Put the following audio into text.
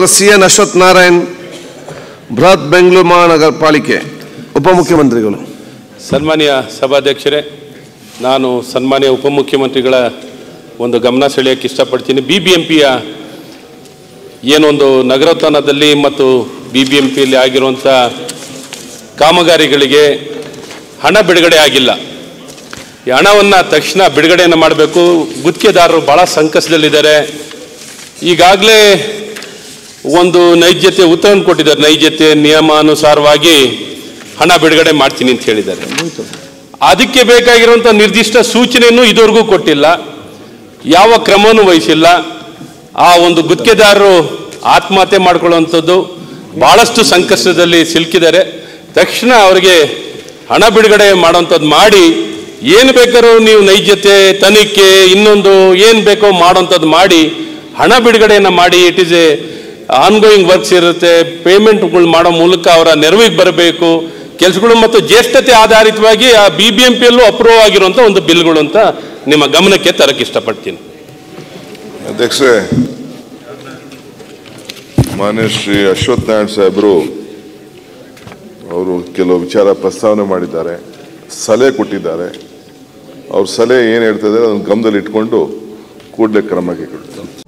C N Ashwath Narayan ಬೃಹತ್ ಬೆಂಗಳೂರು ಮಹಾನಗರ ಪಾಲಿಕೆ ಉಪಮುಖ್ಯಮಂತ್ರಿಗಳು ಸನ್ಮಾನ್ಯ ಸಭಾಧ್ಯಕ್ಷರೇ ನಾನು ಸನ್ಮಾನ್ಯ ಉಪಮುಖ್ಯಮಂತ್ರಿಗಳ ಒಂದು ಗಮನ ಸೆಳೆಯೋಕ್ಕೆ ಇಷ್ಟಪಡ್ತೀನಿ ಬಿ ಬಿ ಎಂ ಪಿಯ ಏನೊಂದು ನಗರೋತ್ಥಾನದಲ್ಲಿ ಮತ್ತು ಬಿ ಬಿ ಎಂ ಪಿಯಲ್ಲಿ ಆಗಿರುವಂಥ ಕಾಮಗಾರಿಗಳಿಗೆ ಹಣ ಬಿಡುಗಡೆ ಆಗಿಲ್ಲ ಈ ಹಣವನ್ನು ತಕ್ಷಣ ಬಿಡುಗಡೆಯನ್ನು ಮಾಡಬೇಕು ಗುತ್ತಿಗೆದಾರರು ಭಾಳ ಸಂಕಷ್ಟದಲ್ಲಿದ್ದಾರೆ ಈಗಾಗಲೇ ಒಂದು ನೈಜತೆ ಉತ್ತರವನ್ನು ಕೊಟ್ಟಿದ್ದಾರೆ ನೈಜತೆ ನಿಯಮಾನುಸಾರವಾಗಿ ಹಣ ಬಿಡುಗಡೆ ಮಾಡ್ತೀನಿ ಅಂತ ಹೇಳಿದ್ದಾರೆ ಅದಕ್ಕೆ ಬೇಕಾಗಿರುವಂಥ ನಿರ್ದಿಷ್ಟ ಸೂಚನೆಯನ್ನು ಇದುವರೆಗೂ ಕೊಟ್ಟಿಲ್ಲ ಯಾವ ಕ್ರಮವನ್ನು ವಹಿಸಿಲ್ಲ ಆ ಒಂದು ಗುತ್ತಿಗೆದಾರರು ಆತ್ಮಹತ್ಯೆ ಮಾಡ್ಕೊಳ್ಳುವಂಥದ್ದು ಭಾಳಷ್ಟು ಸಂಕಷ್ಟದಲ್ಲಿ ಸಿಲುಕಿದ್ದಾರೆ ತಕ್ಷಣ ಅವರಿಗೆ ಹಣ ಬಿಡುಗಡೆ ಮಾಡುವಂಥದ್ದು ಮಾಡಿ ಏನು ಬೇಕಾದ್ರೂ ನೀವು ನೈಜತೆ ತನಿಖೆ ಇನ್ನೊಂದು ಏನು ಬೇಕೋ ಮಾಡೋಂಥದ್ದು ಮಾಡಿ ಹಣ ಬಿಡುಗಡೆಯನ್ನು ಮಾಡಿ it is a ongoing works ಇರುತ್ತೆ ಪೇಮೆಂಟ್ಗಳು ಮಾಡೋ ಮೂಲಕ ಅವರ ನೆರವಿಗೆ ಬರಬೇಕು ಕೆಲಸಗಳು ಮತ್ತು ಜ್ಯೇಷ್ಠತೆ ಆಧಾರಿತವಾಗಿ ಆ ಬಿ ಬಿ ಎಂ ಪಿಯಲ್ಲೂ ಅಪ್ರೂವ್ ಆಗಿರುವಂಥ ಒಂದು ಬಿಲ್ಗಳು ಅಂತ ನಿಮ್ಮ ಗಮನಕ್ಕೆ ತರಕ್ಕೆ ಇಷ್ಟಪಡ್ತೀನಿ ಅಧ್ಯಕ್ಷರೇ ಮಾನ್ಯ ಶ್ರೀ ಅಶ್ವಥ್ ನಾರಾಯಣ್ ಸಾಹೇಬರು ಅವರು ಕೆಲವು ವಿಚಾರ ಪ್ರಸ್ತಾವನೆ ಮಾಡಿದ್ದಾರೆ ಸಲಹೆ ಕೊಟ್ಟಿದ್ದಾರೆ ಅವ್ರ ಸಲಹೆ ಏನು ಹೇಳ್ತದೆ ಅದನ್ನು ಗಮನದಲ್ಲಿ ಇಟ್ಕೊಂಡು ಕೂಡಲೇ ಕ್ರಮ ಕೈಗೊಳ್ತಾರೆ